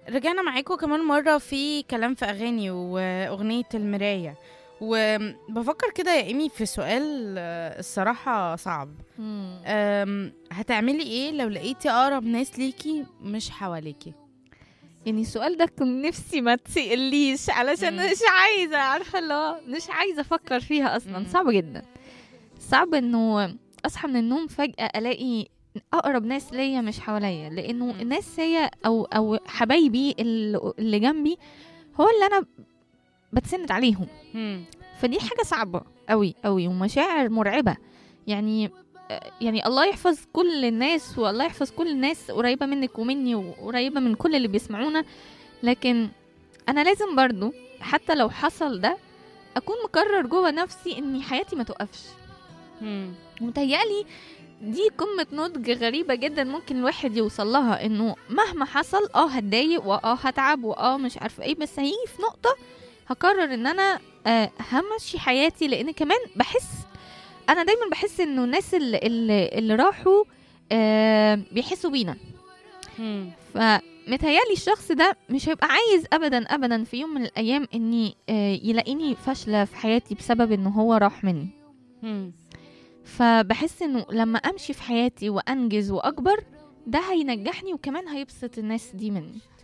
رجعنا معاكم كمان مرة في كلام في أغاني وأغنية المراية وبفكر كده يا إيمي في سؤال آه، الصراحة صعب مم. أم، هتعملي إيه لو لقيتي أقرب ناس ليكي مش حواليكي يعني السؤال ده كنت نفسي ما تسأليش علشان مم. مش عايزة عارفة اللي هو مش عايزة أفكر فيها أصلا مم. صعب جدا صعب إنه أصحى من النوم فجأة ألاقي أقرب ناس ليا مش حواليا لأنه مم. الناس هي أو أو حبايبي اللي اللي جنبي هو اللي أنا بتسند عليهم مم. فدي حاجة صعبة قوي قوي ومشاعر مرعبة يعني يعني الله يحفظ كل الناس والله يحفظ كل الناس قريبة منك ومني وقريبة من كل اللي بيسمعونا لكن أنا لازم برضو حتى لو حصل ده أكون مقرر جوه نفسي إني حياتي ما توقفش مم. متهيألي دي قمة نضج غريبة جدا ممكن الواحد يوصل لها انه مهما حصل اه هتضايق واه هتعب واه مش عارفة ايه بس هيجي في نقطة هقرر ان انا آه همشي حياتي لان كمان بحس انا دايما بحس انه الناس اللي, اللي, اللي راحوا آه بيحسوا بينا مم. فمتهيألي الشخص ده مش هيبقى عايز ابدا ابدا في يوم من الايام اني آه يلاقيني فاشلة في حياتي بسبب انه هو راح مني مم. فبحس انه لما امشي في حياتي وانجز واكبر ده هينجحني وكمان هيبسط الناس دي مني